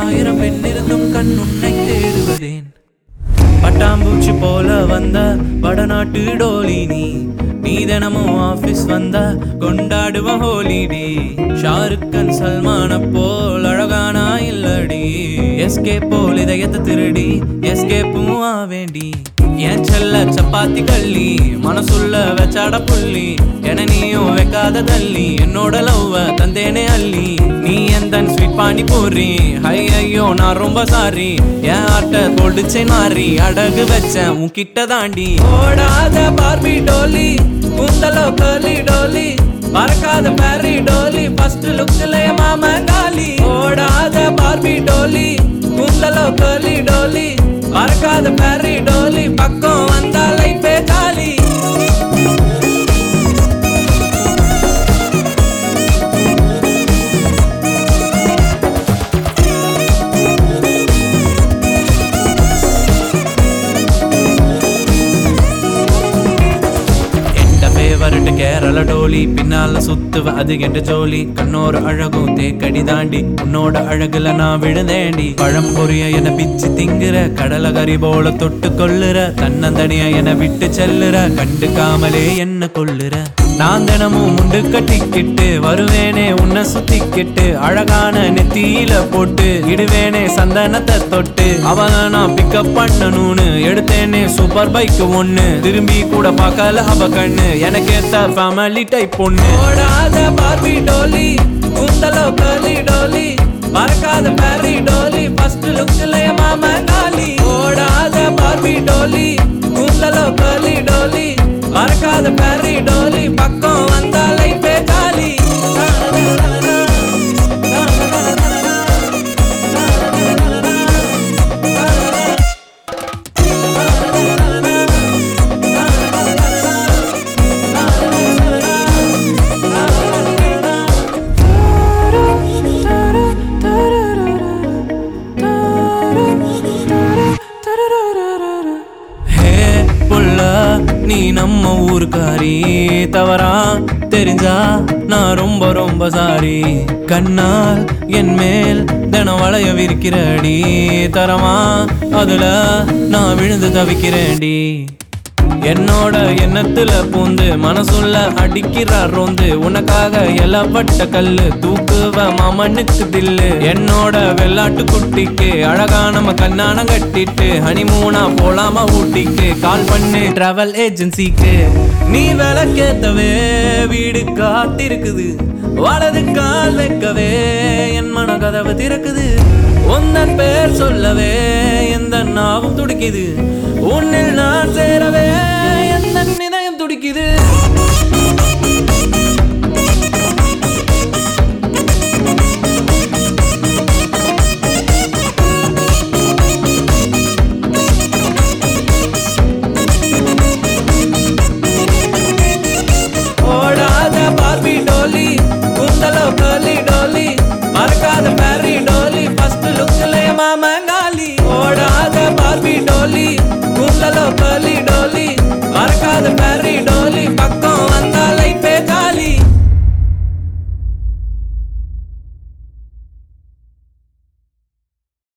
ஆயிரம் பெண் இருந்தும் கண் உன்னை தேடுவதேன் பட்டாம்பூச்சி போல வந்த வடநாட்டு டோலி நீ நீ தினமும் ஆபீஸ் வந்தா கொண்டாடுவ ஹோலிடே ஷாருக் கான் சல்மான போல் அழகானா இல்லடி எஸ்கே போல் இதயத்தை திருடி எஸ்கேப்பும் ஆ வேண்டி என் செல்ல சப்பாத்தி கள்ளி மனசுள்ள வச்சாட புள்ளி என நீயும் வைக்காத தள்ளி என்னோட லவ்வ தந்தேனே அள்ளி நீ எந்த ஸ்வீட் பானி போறி ஹை ஐயோ நான் ரொம்ப சாரி என் ஆட்ட தொடுச்சே மாறி அடகு வச்சேன் உன்கிட்ட தாண்டி ஓடாத பார்பி டோலி குந்தலோ கலி டோலி பறக்காத பேரி டோலி ஃபர்ஸ்ட் லுக்ல மாம காலி ஓடாத பார்பி டோலி குந்தலோ கலி டோலி பறக்காத பேரி டோலி பக்கம் வந்தா லைஃபே காலி எந்த ஃபேவரட் கேரள டோலி பின்னால சுத்துவ அது என்ற ஜோலி கண்ணோர அழகும் தேக்கடி தாண்டி உன்னோட அழகுல நான் விழுந்தேண்டி பழம் பொரிய என பிச்சு திங்குற கடல கறி போல தொட்டு கொள்ளுற தன்னந்தனிய என விட்டு செல்லுற கண்டுக்காமலே என்ன கொள்ளுற நான் தினமும் முண்டு கட்டிக்கிட்டு வருவேனே உன்னை சுத்திக்கிட்டு அழகான நெத்தியில போட்டு இடுவேனே சந்தனத்தை தொட்டு அவள நான் பிக்கப் பண்ணணும்னு எடுத்தேனே சூப்பர் பைக் ஒண்ணு திரும்பி கூட பார்க்கல அவ கண்ணு எனக்கு ஏத்த ஃபேமிலி டைப் பொண்ணு ஓடாத பார்பி டோலி குந்தலோ கலி டோலி மறக்காத பேரி டோலி ஃபர்ஸ்ட் லுக்ல மாம காலி ஓடாத பார்பி டோலி குந்தலோ கலி டோலி மறக்காத பேரி டோலி பக்கம் வந்தா லைஃபே காலி ஹே புள்ள நீ நம்ம ஊருக்காரி தவறா தெரிஞ்சா நான் ரொம்ப ரொம்ப சாரி கண்ணால் என் மேல் தினம் வளைய விரிக்கிறடி தரமா அதுல நான் விழுந்து தவிக்கிறேன்டி என்னோட எண்ணத்துல பூந்து மனசுள்ள அடிக்கிறார் ரோந்து உனக்காக எலப்பட்ட கல்லு தூக்குவ மாமனுக்கு தில்லு என்னோட வெள்ளாட்டு குட்டிக்கு அழகா நம்ம கண்ணான கட்டிட்டு ஹனிமூனா போலாமா ஊட்டிக்கு கால் பண்ணு டிராவல் ஏஜென்சிக்கு நீ விளக்கேத்தவே வீடு காத்திருக்குது வலது கால் வைக்கவே என் மன கதவு திறக்குது உந்தன் பேர் சொல்லவே எந்த நாவும் துடிக்குது உன்னில் நான் சேரவே எந்த இதயம் துடிக்குது ஓடாத பார்பி டோலி குந்தலோ கலி டோலி மறக்காத பேரி டோலி ஃபர்ஸ்ட் லுக்ல மாம காலி ஓடாத பார்பி டோலி குந்தலோ கலி டோலி